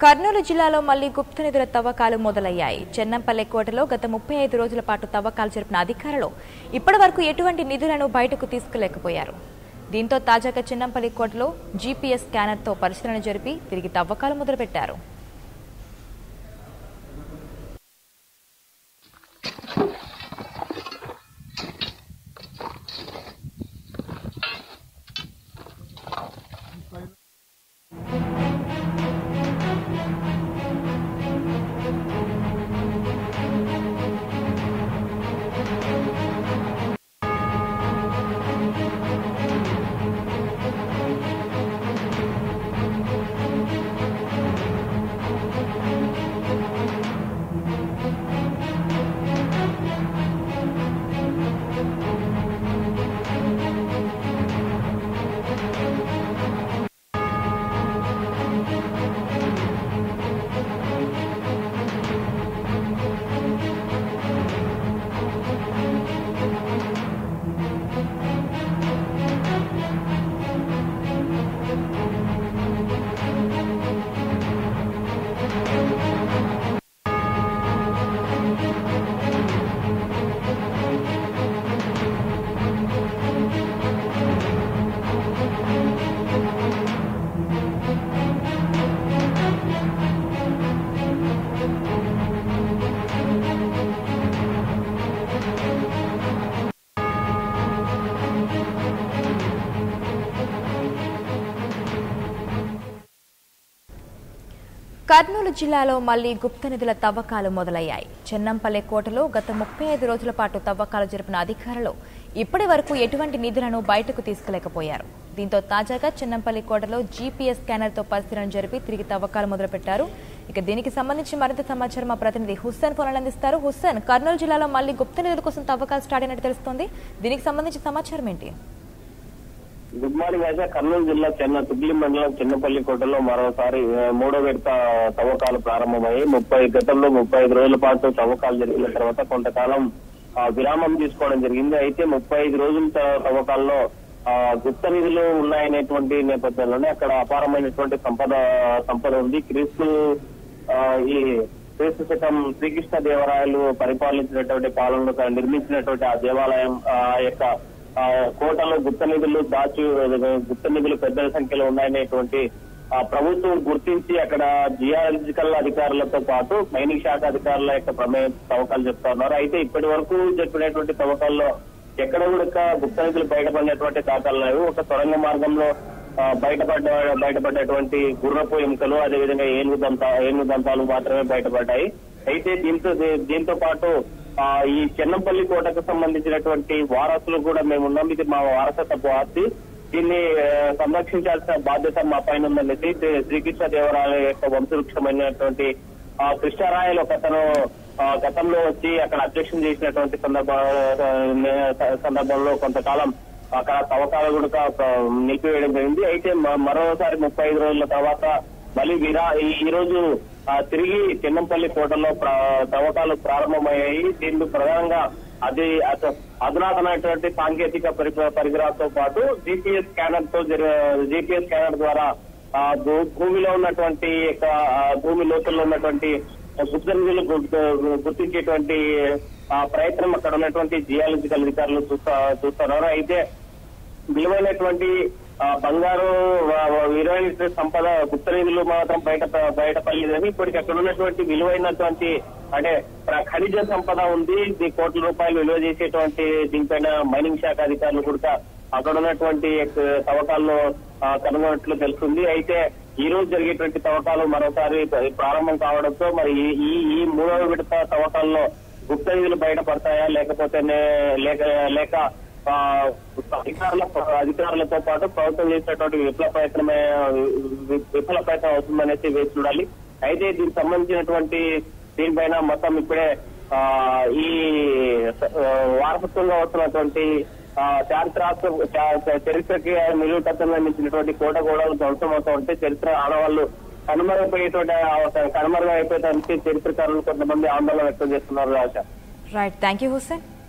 కర్నూలు జిల్లాలో మళ్లీ గుప్త నిధుల తవ్వకాలు మొదలయ్యాయి చెన్నంపల్లె కోటలో గత ముప్పై ఐదు రోజుల పాటు తవ్వకాలు జరిపిన అధికారులు ఇప్పటి వరకు ఎటువంటి నిధులను బయటకు తీసుకులేకపోయారు దీంతో తాజాగా చెన్నంపల్లి కోటలో జీపీఎస్ స్కానర్తో పరిశీలన జరిపి తిరిగి తవ్వకాలు మొదలుపెట్టారు కర్నూలు జిల్లాలో మళ్లీ గుప్త నిధుల తవ్వకాలు మొదలయ్యాయి చెన్నంపల్లె కోటలో గత ముప్పై ఐదు రోజుల పాటు తవ్వకాలు జరిపిన అధికారులు ఇప్పటి వరకు ఎటువంటి నిధులను బయటకు తీసుకులేకపోయారు దీంతో తాజాగా చెన్నంపల్లి కోటలో జీపీఎస్ స్కానర్తో పరిశీలన జరిపి తిరిగి తవ్వకాలు మొదలుపెట్టారు ఇక దీనికి సంబంధించి మరింత సమాచారం మా ప్రతినిధి హుస్సేన్ ఫోన్ అందిస్తారు హుస్సేన్ కర్నూలు జిల్లాలో మళ్లీ గుప్త నిధుల కోసం తవ్వకాలు స్టార్ట్ అయినట్టు తెలుస్తోంది దీనికి సంబంధించి సమాచారం ఏంటి గుడ్ మార్నింగ్ అయితే కర్నూలు జిల్లా చెన్న తుగ్లి మండలం చిన్నపల్లి కోటలో మరోసారి ఆ, మూడో విడత తవ్వకాలు ప్రారంభమయ్యాయి ముప్పై గతంలో ముప్పై ఐదు రోజుల పాటు తవ్వకాలు జరిగిన తర్వాత కొంతకాలం ఆ, విరామం తీసుకోవడం జరిగింది అయితే ముప్పై ఐదు రోజుల త- తవ్వకాల్లో ఆ, గుప్త నిధులు ఉన్నాయనేటువంటి నేపథ్యంలోనే అక్కడ అపారమైనటువంటి సంపద సంపద ఉంది క్రీస్తు ఆ, ఈ క్రీస్తు శకం శ్రీకృష్ణ దేవరాయలు పరిపాలించినటువంటి పాలనలో నిర్మించినటువంటి ఆ దేవాలయం ఆ యొక్క ఆ కోటలో గుప్త నిధులు దాచి గుప్త నిధులు పెద్ద సంఖ్యలో ఉన్నాయనేటువంటి ఆ ప్రభుత్వం గుర్తించి అక్కడ జియాలజికల్ అధికారులతో పాటు మైనింగ్ శాఖ అధికారుల యొక్క ప్రమేయం తవ్వకాలు చెప్తా ఉన్నారు అయితే ఇప్పటి వరకు జరిపినటువంటి తవ్వకాల్లో ఎక్కడ కూడా గుప్త నిధులు బయటపడినటువంటి దాఖలు లేవు ఒక సొరంగ మార్గంలో ఆ, బయటపడ్డ బయటపడ్డటువంటి గుర్రపు ఎముకలు అదేవిధంగా ఏనుగు దంత ఏనుగు దంతాలు మాత్రమే బయటపడ్డాయి అయితే దీంతో దీంతో పాటు ఆ, ఈ చెన్నంపల్లి కోటకు సంబంధించినటువంటి వారసులు కూడా మేము ఉన్నాం ఇది మా వారసత్వపు ఆస్తి దీన్ని ఆ, సంరక్షించాల్సిన బాధ్యత మా పైన ఉందనేసి శ్రీ- శ్రీకృష్ణ దేవరాయ యొక్క వంశవృక్షమైనటువంటి ఆ కృష్ణరాయలు ఒకతను ఆ, గతంలో వచ్చి అక్కడ అధ్యక్షం చేసినటువంటి సందర్భ సందర్భంలో కొంతకాలం అక్కడ తవ్వకాలు కూడా ఆ, నిలిపివేయడం జరిగింది అయితే మ- మరోసారి ముప్పై ఐదు రోజుల తర్వాత మళ్ళీ విరా ఈ- ఈ రోజు ఆ, తిరిగి చెన్నంపల్లి కోటలో ప్ర- తవ్వకాలు ప్రారంభమయ్యాయి దీంట్లో ప్రధానంగా అది అత- అధునాతనమైనటువంటి సాంకేతిక పరి- పరికరాలతో పాటు జీపీఎస్ స్కానర్ తో జీపీఎస్ స్కానర్ ద్వారా ఆ, భూ- భూమిలో ఉన్నటువంటి యొక్క, ఆ, భూమి లోతుల్లో ఉన్నటువంటి గుప్త నిధులు గు- గుర్తించేటువంటి ఆ, ప్రయత్నం అక్కడ ఉన్నటువంటి జియాలజికల్ అధికారులు చూస్తా చూస్తున్నారు అయితే విలువైనటువంటి ఆ, బంగారు వ- వ- విలువైన సంపద గుప్త నిధులు మాత్రం బయట బయటపడలేదని ఇప్పటికి అక్కడ ఉన్నటువంటి విలువైనటువంటి అంటే ప్ర- ఖనిజ సంపద ఉంది ఇది కోట్ల రూపాయలు విలువ చేసేటువంటి దీనిపైన మైనింగ్ శాఖ అధికారులు కూడా అక్కడ ఉన్నటువంటి యొక్క తవ్వకాల్లో ఆ, కనుగొన్నట్లు తెలుస్తుంది అయితే ఈ రోజు జరిగేటువంటి తవ్వకాలు మరోసారి ప్రారంభం కావడంతో మరి ఈ- ఈ ఈ మూడవ విడత తవ్వకాల్లో గుప్త నిధులు బయటపడతాయా లేకపోతే లేక లేక ఆ, అధికారుల అధికారులతో పాటు ప్రభుత్వం చేసినటువంటి విఫల ప్రయత్నమే వి- విఫల ప్రయత్నం అవుతుందనేసి వేచి చూడాలి అయితే దీనికి సంబంధించినటువంటి దీనిపైన మొత్తం ఇప్పుడే ఆ, ఈ ఆ, వారసత్వంగా వస్తున్నటువంటి ఆ, చారిత్రాత్మ చా- చరిత్రకి నిలువుటత్వం నిర్మించినటువంటి కోట గోడలు ధ్వంసం అవుతూ ఉంటే చరిత్ర ఆడవాళ్ళు కనుమరుగైపోయేటువంటి కనుమరుగైపోయేటువంటి చరిత్రకారులు కొంతమంది ఆందోళన వ్యక్తం చేస్తున్నారు Raja right thank you Hussain